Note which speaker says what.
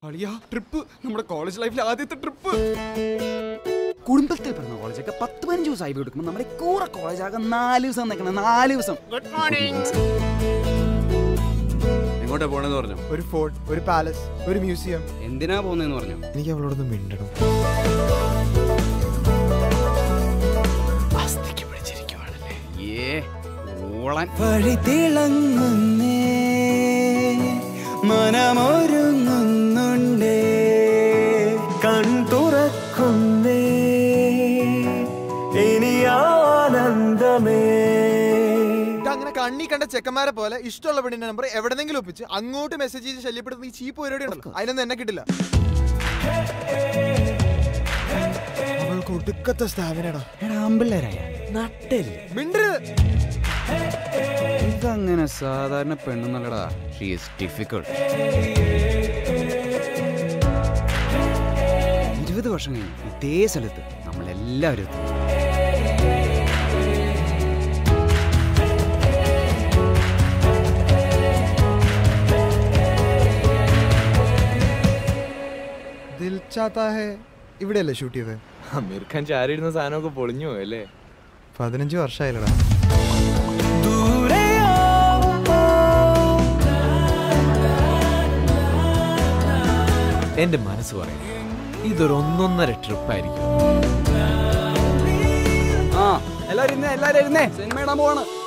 Speaker 1: അളിയാ ട്രിപ്പ് നമ്മുടെ കോളേജ് ലൈഫിലെ ആദ്യത്തെ ട്രിപ്പ്
Speaker 2: കുടുംബത്തിൽ പറഞ്ഞ കോളേജൊക്കെ പത്ത് പതിനഞ്ച് ദിവസം ആയി കൊടുക്കുമ്പോൾ നമ്മുടെ കൂറെ കോളേജാകെ നാല് ദിവസം നിൽക്കണം നാല് ദിവസം
Speaker 1: ഗുഡ് മോർണിംഗ്
Speaker 3: എങ്ങോട്ടാ പോണെന്ന് പറഞ്ഞു
Speaker 4: ഒരു ഫോർട്ട് ഒരു പാലസ് ഒരു മ്യൂസിയം
Speaker 2: എന്തിനാ പോകുന്നതെന്ന് പറഞ്ഞു
Speaker 4: എനിക്ക് അവളോടൊന്ന് മിണ്ടണം
Speaker 2: ഏ ഓളൻ
Speaker 5: വഴി തിളങ്ങുന്നേ മനമൊരുങ്ങുന്നുണ്ടേ കൺ തുറക്കുന്നേ ഇനി ആനന്ദമേ
Speaker 4: ഇത് അങ്ങനെ കണ്ണി കണ്ട ചെക്കന്മാരെ പോലെ ഇഷ്ടമുള്ള പെണ്ണിന്റെ നമ്പർ എവിടെന്നെങ്കിലും ഒപ്പിച്ച് അങ്ങോട്ട് മെസ്സേജ് ചെയ്ത് ശല്യപ്പെടുന്ന ഈ ചീപ്പ് പരിപാടി ഉണ്ടല്ലോ അതിനൊന്നും എന്നെ കിട്ടില്ല അവൾക്ക് ഒടുക്കത്തെ സ്ഥാപനടാ
Speaker 2: എടാ അമ്പിള്ളേരായ നട്ടല്
Speaker 4: മിണ്ടരുത്
Speaker 2: ഇതങ്ങനെ സാധാരണ പെണ്ണുന്നല്ലടാ ഷീ ഈസ് ഡിഫിക്കൾട്ട് ഇരുപത് വർഷം കഴിഞ്ഞു ഇതേ സ്ഥലത്ത് നമ്മളെല്ലാവരും എത്തും
Speaker 4: ദിൽ ചാത്താ ഹേ ഇവിടെയല്ലേ ഷൂട്ട് ചെയ്തത്
Speaker 6: അമീർ ഖാൻ ചാരിയിരുന്ന സാധനമൊക്കെ പൊളിഞ്ഞു പോയല്ലേ
Speaker 4: പതിനഞ്ച് വർഷമായില്ലടാ
Speaker 5: ദൂരെയോ
Speaker 6: എന്റെ മനസ്സ് പറയും ഇതൊരു ഒന്നൊന്നര ട്രിപ്പായിരിക്കും
Speaker 2: ആ എല്ലാരും ഇരുന്നേ എല്ലാരും ഇരുന്നേ സിനിമ ഇടാൻ പോവാണ്